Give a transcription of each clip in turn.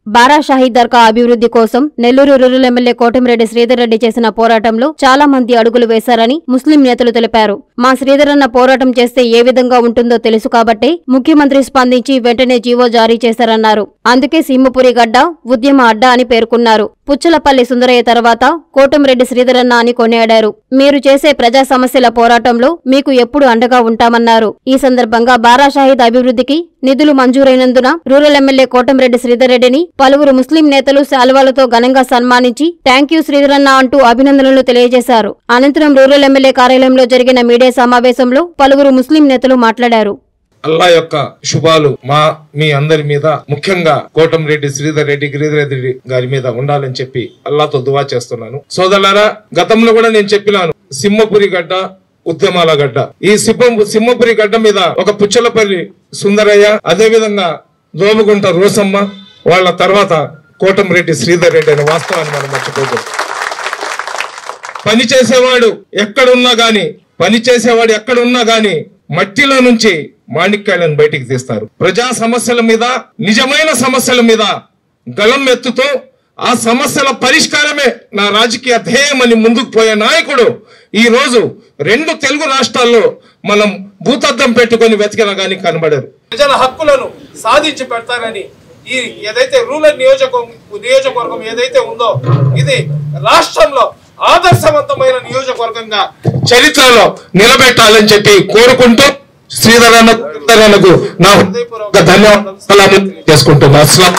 బారా షాహీ దర్గా అభివృద్ధి కోసం Nellore rural MLA Kotamreddy Sridhar Reddy చేసిన పోరాటంలో చాలా మంది అడుగులు వేశారని ముస్లిం నేతలు తెలిపారు మా శ్రీధరన్న పోరాటం చేస్తే ఏ విధంగా ఉంటుందో తెలుసు కాబట్టే ముఖ్యమంత్రి స్పందించి వెంటనే జీవో జారీ చేశారన్నారు అందుకే సింహపురి గడ్డ ఉద్యమ అడ్డా అని పేర్కొన్నారు పుచ్చలపల్లి సుందరయ్య తర్వాత కోటమిరెడ్డి శ్రీధరన్న అని కొనియాడారు మీరు చేసే ప్రజా సమస్యల పోరాటంలో మీకు ఎప్పుడు అండగా ఉంటామన్నారు ఈ సందర్భంగా బారా షాహీద్ అభివృద్ధికి నిధులు మంజూరైనందున రూరల్ ఎమ్మెల్యే కోటంరెడ్డి శ్రీధర్ రెడ్డిని పలువురు ముస్లిం నేతలు శాల్వాలతో ఘనంగా సన్మానించి థ్యాంక్ యూ శ్రీధరన్న అంటూ అభినందనలు తెలియజేశారు అనంతరం రూరల్ ఎమ్మెల్యే కార్యాలయంలో జరిగిన మీడియా సమావేశంలో పలువురు ముస్లిం నేతలు మాట్లాడారు అల్లా యొక్క శుభాలు మా మీ అందరి మీద ముఖ్యంగా కోటంరెడ్డి శ్రీధర్ రెడ్డి గిరిధర్ రెడ్డి గారి మీద ఉండాలని చెప్పి అల్లాతో దువా చేస్తున్నాను సోదరులారా గతంలో కూడా నేను చెప్పినాను సింహపురి గడ్డ ఉద్యమాల గడ్డ ఈ సింహం సింహపురి గడ్డ మీద ఒక పుచ్చలపల్లి సుందరయ్య అదే విధంగా దోమగుంట రోసమ్మ వాళ్ళ తర్వాత కోటంరెడ్డి శ్రీధర్ రెడ్డి అనే వాస్తవాన్ని మనం మర్చిపోకూడదు పని చేసేవాడు ఎక్కడున్నా గాని పని చేసేవాడు ఎక్కడున్నా గాని మట్టిలో నుంచి మాణిక్యాలను బయటికి తీస్తారు ప్రజా సమస్యల మీద నిజమైన సమస్యల మీద గలం ఎత్తుతూ ఆ సమస్యల పరిష్కారమే నా రాజకీయ ధ్యేయమని ముందుకు పోయే నాయకుడు ఈ రోజు రెండు తెలుగు రాష్ట్రాల్లో మనం భూతద్దం పెట్టుకొని వెతికినా గానీ కనబడరు ప్రజల హక్కులను సాధించి పెడతారని ఈ ఏదైతే రూరల్ నియోజకవర్గం నియోజకవర్గం ఏదైతే ఉందో ఇది రాష్ట్రంలో ఆదర్శవంతమైన నియోజకవర్గంగా చరిత్రలో నిలబెట్టాలని చెప్పి కోరుకుంటూ శ్రీధరన్న శ్రీధరన్నకు నా హృదయపూర్వక ధన్యవాదాలు చేసుకుంటున్నా అస్సలం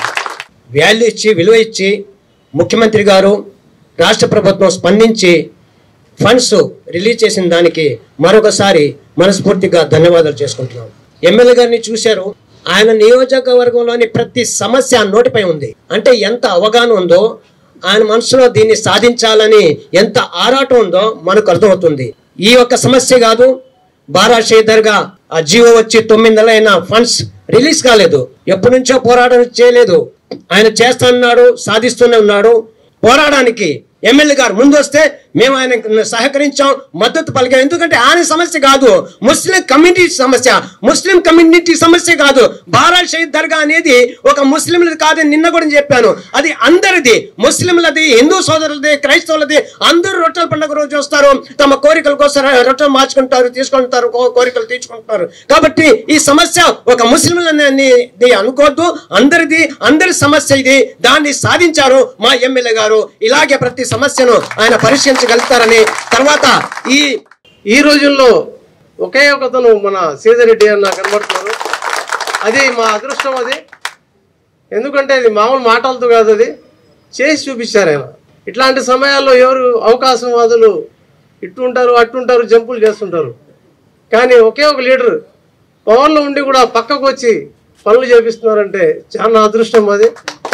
వాల్యూ ఇచ్చి విలువ ఇచ్చి ముఖ్యమంత్రి గారు రాష్ట్ర ప్రభుత్వం స్పందించి ఫండ్స్ రిలీజ్ చేసిన దానికి మరొకసారి మనస్ఫూర్తిగా ధన్యవాదాలు చేసుకుంటున్నాం ఎమ్మెల్యే గారిని చూశారు ఆయన నియోజకవర్గంలోని ప్రతి సమస్య ఆ నోటిపై ఉంది అంటే ఎంత అవగాహన ఉందో ఆయన మనసులో దీన్ని సాధించాలని ఎంత ఆరాటం ఉందో మనకు అర్థమవుతుంది ఈ యొక్క సమస్య కాదు బారా గా ఆ జీవో వచ్చి తొమ్మిది నెలలైన ఫండ్స్ రిలీజ్ కాలేదు ఎప్పటి నుంచో పోరాటం చేయలేదు ఆయన చేస్తున్నాడు సాధిస్తూనే ఉన్నాడు పోరాడానికి ఎమ్మెల్యే గారు ముందు వస్తే మేము ఆయన సహకరించాం మద్దతు పలికాం ఎందుకంటే ఆయన సమస్య కాదు ముస్లిం కమ్యూనిటీ సమస్య ముస్లిం కమ్యూనిటీ సమస్య కాదు బారా షహీద్ దర్గా అనేది ఒక ముస్లింలది కాదని నిన్న కూడా చెప్పాను అది అందరిది ముస్లింలది హిందూ సోదరులది క్రైస్తవులది అందరూ రొట్టెల పండుగ రోజు వస్తారు తమ కోరికల కోసం రొట్టెలు మార్చుకుంటారు తీసుకుంటారు కో- కోరికలు తీర్చుకుంటున్నారు కాబట్టి ఈ సమస్య ఒక ముస్లింలని అనుకోవద్దు అందరిది అందరి సమస్య ఇది దాన్ని సాధించారు మా ఎమ్మెల్యే గారు ఇలాగే ప్రతి సమస్యను ఆయన పరిష్కరించగలుగుతారని తర్వాత ఈ ఈ రోజుల్లో ఒకే ఒకతను మన సీతారెడ్డి అన్న కనబడుతున్నారు అది మా అదృష్టం అది ఎందుకంటే ఇది మామూలు మాటలతో కాదు అది చేసి చూపించారు ఆయన ఇట్లాంటి సమయాల్లో ఎవరు అవకాశవాదులు ఇట్టుంటారు అట్టుంటారు జంపులు చేస్తుంటారు కానీ ఒకే ఒక లీడర్ పవర్లో ఉండి కూడా పక్కకు వచ్చి పనులు చేపిస్తున్నారంటే చాలా అదృష్టం అది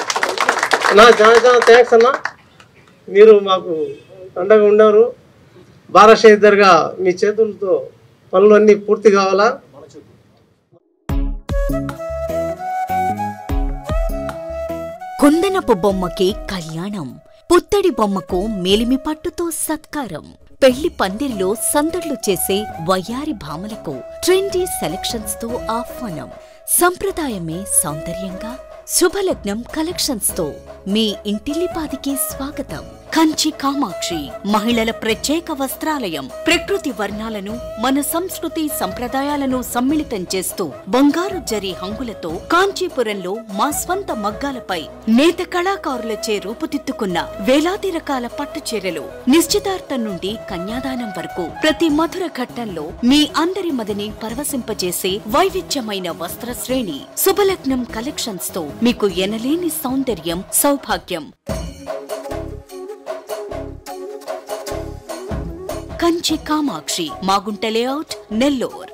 నా చాలా చాలా థ్యాంక్స్ అన్న మీరు మాకు అండగా ఉన్నారు బారాషేద్దరుగా మీ చేతులతో పనులు అన్నీ పూర్తి కావాలా కుందనపు బొమ్మకి కళ్యాణం పుత్తడి బొమ్మకు మేలిమి పట్టుతో సత్కారం పెళ్లి పందిరిలో సందడ్లు చేసే వయ్యారి భామలకు ట్రెండీ సెలక్షన్స్ తో ఆహ్వానం సంప్రదాయమే సౌందర్యంగా శుభలగ్నం కలెక్షన్స్ తో మీ ఇంటిల్లిపాదికి స్వాగతం కంచి కామాక్షి మహిళల ప్రత్యేక వస్త్రాలయం ప్రకృతి వర్ణాలను మన సంస్కృతి సంప్రదాయాలను సమ్మిళితం చేస్తూ బంగారు జరి హంగులతో కాంచీపురంలో మా స్వంత మగ్గాలపై నేత కళాకారులచే రూపుదిద్దుకున్న వేలాది రకాల పట్టు చీరలు నిశ్చితార్థం నుండి కన్యాదానం వరకు ప్రతి మధుర ఘట్టంలో మీ అందరి మదిని పరవశింపజేసే వైవిధ్యమైన వస్త్ర శ్రేణి శుభలగ్నం కలెక్షన్స్ తో మీకు ఎనలేని సౌందర్యం సౌభాగ్యం కంచి కామాక్షి మాగుంట లేఅవుట్ నెల్లూర్